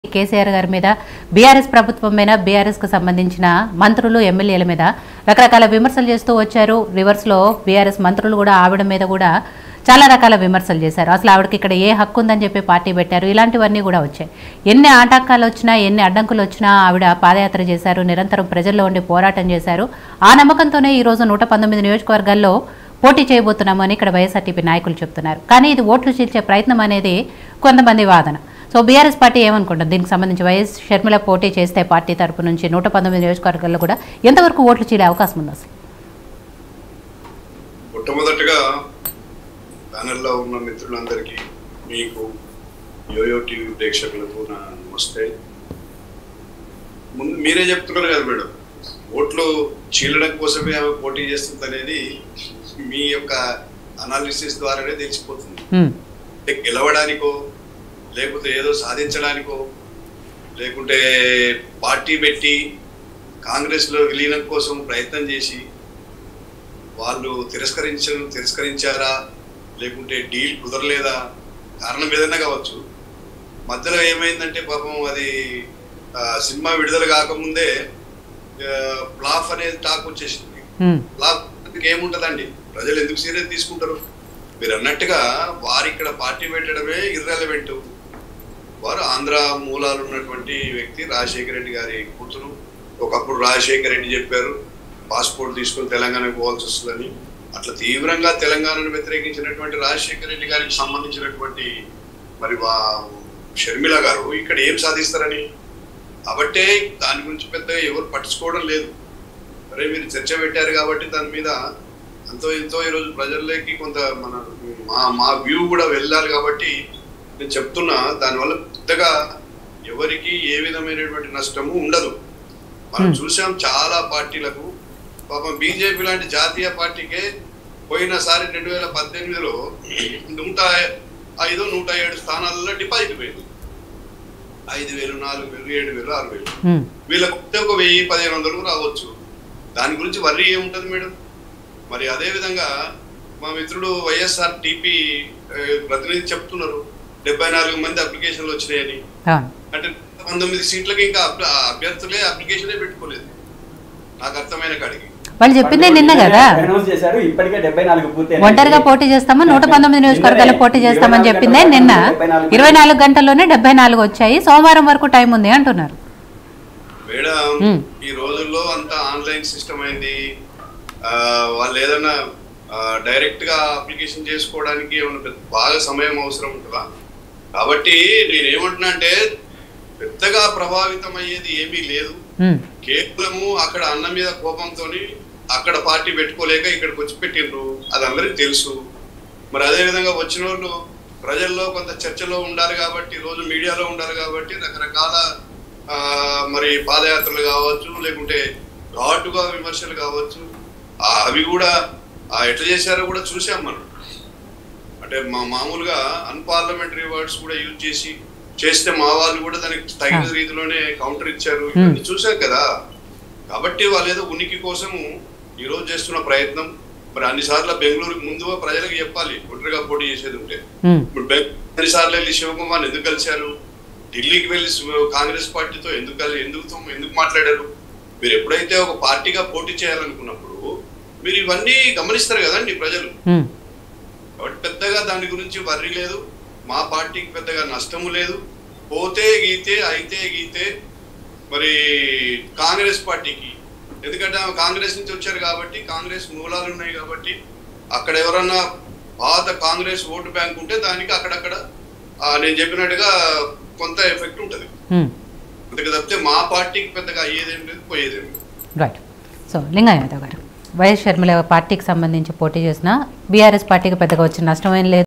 కేసీఆర్ గారి మీద బీఆర్ఎస్ ప్రభుత్వం మీద బీఆర్ఎస్ కు సంబంధించిన మంత్రులు ఎమ్మెల్యేల మీద రకరకాల విమర్శలు చేస్తూ వచ్చారు రివర్స్ లో బీఆర్ఎస్ మంత్రులు కూడా ఆవిడ మీద కూడా చాలా రకాల విమర్శలు చేశారు అసలు ఆవిడకి ఇక్కడ ఏ హక్కు ఉందని చెప్పి పార్టీ పెట్టారు ఇలాంటివన్నీ కూడా వచ్చాయి ఎన్ని ఆటంకాలు వచ్చినా ఎన్ని అడ్డంకులు వచ్చినా ఆవిడ పాదయాత్ర చేశారు నిరంతరం ప్రజల్లో ఉండి పోరాటం చేశారు ఆ నమ్మకంతోనే ఈ రోజు నూట పంతొమ్మిది నియోజకవర్గాల్లో పోటీ చేయబోతున్నామని ఇక్కడ వైఎస్ఆర్టీపీ నాయకులు చెప్తున్నారు కానీ ఇది ఓట్లు చీల్చే ప్రయత్నం అనేది కొంతమంది వాదన సో బీఆర్ఎస్ పార్టీ ఏమనుకుంటుంది దీనికి సంబంధించి వైఎస్ షర్మిల పోటీ చేస్తే పార్టీ తరపు నుంచి నూట పంతొమ్మిది నియోజకవర్గాల్లో కూడా ఎంతవరకు ఓట్లు చీలే అవకాశం ఉంది అసలు మొట్టమొదటిగా ప్యానెల్లో ఉన్న మిత్రులందరికీ మీకు యోయో టీవీ ప్రేక్షకులకు నా నమస్తే ముందు మీరే చెప్తున్నారు కదా మేడం ఓట్లు చీలడం కోసమే ఆమె పోటీ చేస్తుంది అనేది మీ యొక్క అనాలిసిస్ ద్వారానే తెలిసిపోతుంది ఉమ్, అంటే గెలవడానికో లేకపోతే ఏదో సాధించడానికో లేకుంటే పార్టీ పెట్టి కాంగ్రెస్లో విలీనం కోసం ప్రయత్నం చేసి వాళ్ళు తిరస్కరించ తిరస్కరించారా లేకుంటే డీల్ కుదరలేదా కారణం ఏదైనా కావచ్చు మధ్యలో ఏమైందంటే పాపం అది ఆ, సినిమా విడుదల కాకముందే ఫ్లాప్ అనేది టాక్ వచ్చేసింది ఉమ్, ఫ్లాప్ ఏముంటదండి ప్రజలు ఎందుకు సీరియస్ తీసుకుంటారు మీరు అన్నట్టుగా వారు ఇక్కడ పార్టీ పెట్టడమే ఇర్రెలవెంట్ వారు ఆంధ్ర మూలాలు ఉన్నటువంటి వ్యక్తి రాజశేఖర రెడ్డి గారి కూతురు ఒకప్పుడు రాజశేఖర రెడ్డి చెప్పారు పాస్పోర్ట్ తీసుకొని తెలంగాణకు పోవాల్సి వస్తుందని అట్లా తీవ్రంగా తెలంగాణను వ్యతిరేకించినటువంటి రాజశేఖర రెడ్డి గారికి సంబంధించినటువంటి మరి వా- షర్మిల గారు ఇక్కడ ఏం సాధిస్తారని కాబట్టే దాని గురించి పెద్దగా ఎవరు పట్టించుకోవడం లేదు అరే మీరు చర్చ పెట్టారు కాబట్టి దాని మీద అంతో ఎంతో ఈరోజు ప్రజల్లోకి కొంత మన మా మా వ్యూ కూడా వెళ్ళాలి కాబట్టి నేను చెప్తున్నా దానివల్ల పెద్దగా ఎవరికి ఏ విధమైనటువంటి నష్టము ఉండదు మనం Hmm. చూసాం చాలా పార్టీలకు పాపం బీజేపీ లాంటి జాతీయ పార్టీకే పోయినసారి రెండు వేల పద్దెనిమిదిలో నూట ఐదు నూట ఏడు స్థానాలలో డిపాజిట్ పోయింది ఐదు వేలు నాలుగు వేలు ఏడు వేలు ఆరు వేలు ఉమ్, వీళ్ళకు వస్తే ఒక వెయ్యి పదిహేను వందలకు రావచ్చు దాని గురించి వర్రీ ఏముంటది మేడం మరి అదే విధంగా మా మిత్రుడు వైఎస్ఆర్ టీపీ ప్రతినిధి చెప్తున్నారు డెబ్బై నాలుగు మంది అప్లికేషన్లు వచ్చినాయని అవును అంటే పంతొమ్మిది సీట్లకి ఇంకా అభ్య- అభ్యర్థులే అప్లికేషనే పెట్టుకోలేదు నాకు అర్థమైన కాడికి వాళ్ళు చెప్పిందే నిన్న కదా అనౌన్స్ చేశారు ఇప్పటికే డెబ్బై నాలుగు పూర్తి ఒంటరిగా పోటీ చేస్తాము నూట పంతొమ్మిది నియోజకవర్గాల్లో పోటీ చేస్తామని చెప్పిందే నిన్న ఇరవై నాలుగు గంటల్లోనే డెబ్బై నాలుగు వచ్చాయి సోమవారం వరకు టైం ఉంది అంటున్నారు మేడం Hmm. ఈ రోజుల్లో అంతా ఆన్లైన్ సిస్టమ్ అయింది ఆ, వాళ్ళు ఏదైనా డైరెక్ట్ గా అప్లికేషన్ చేసుకోవడానికి ఏమైనా పెద్ద బాగా సమయం అవసరం ఉంటుందా కాబట్టి నేనేమంటున్నా అంటే పెద్దగా ప్రభావితం అయ్యేది ఏమీ లేదు ఉమ్, కేవలము అక్కడ అన్న మీద కోపంతో అక్కడ పార్టీ పెట్టుకోలేక ఇక్కడికి వచ్చి పెట్టిండ్రు అది అందరికీ తెలుసు మరి అదే విధంగా వచ్చిన వాళ్ళు ప్రజల్లో కొంత చర్చలో ఉండాలి కాబట్టి రోజు మీడియాలో ఉండాలి కాబట్టి రకరకాల ఆ, మరి పాదయాత్రలు కావచ్చు లేకుంటే ఘాటుగా విమర్శలు కావచ్చు ఆ, అవి కూడా ఆ, ఎట్లా చేశారో కూడా చూసాం మనం అంటే మా మామూలుగా అన్పార్లమెంటరీ వర్డ్స్ కూడా యూజ్ చేసి చేస్తే మా వాళ్ళు కూడా దానికి తగిన ఆ. రీతిలోనే కౌంటర్ ఇచ్చారు ఇవన్నీ చూసాం కదా కాబట్టి వాళ్ళు ఏదో ఉనికి కోసము ఈ రోజు చేస్తున్న ప్రయత్నం మరి అన్ని సార్లు బెంగళూరుకి ముందు ప్రజలకు చెప్పాలి ఒంటరిగా పోటీ చేసేది ఉంటే ఉమ్, ఇప్పుడు బెంగళూరు అన్ని సార్లు వెళ్ళి శివకుమార్ ఎందుకు కలిశారు ఢిల్లీకి వెళ్ళి శివ- కాంగ్రెస్ పార్టీతో ఎందుకు కలి ఎందుకు ఎందుకు మాట్లాడారు మీరు ఎప్పుడైతే ఒక పార్టీగా పోటీ చేయాలనుకున్నప్పుడు మీరు ఇవన్నీ గమనిస్తారు కదండి ప్రజలు ఉమ్, కాబట్టి పెద్దగా దాని గురించి వర్రి లేదు మా పార్టీకి పెద్దగా నష్టము లేదు పోతే గీతే అయితే గీతే మరి కాంగ్రెస్ పార్టీకి ఎందుకంటే ఆమె కాంగ్రెస్ నుంచి వచ్చారు కాబట్టి కాంగ్రెస్ మూలాలు ఉన్నాయి కాబట్టి అక్కడ ఎవరన్నా పాత కాంగ్రెస్ ఓటు బ్యాంక్ ఉంటే దానికి అక్కడక్కడ ఆ, నేను చెప్పినట్టుగా కొంత ఎఫెక్ట్ ఉంటుంది ఉమ్. అందుకే తప్పితే మా పార్టీకి పెద్దగా అయ్యేదేం లేదు పోయేదేం లేదు రైట్ సో లింగ యాదవ్ గారు వైఎస్ షర్మిల పార్టీకి సంబంధించి పోటీ చేసిన బీఆర్ఎస్ పార్టీకి పెద్దగా వచ్చిన నష్టం ఏం లేదు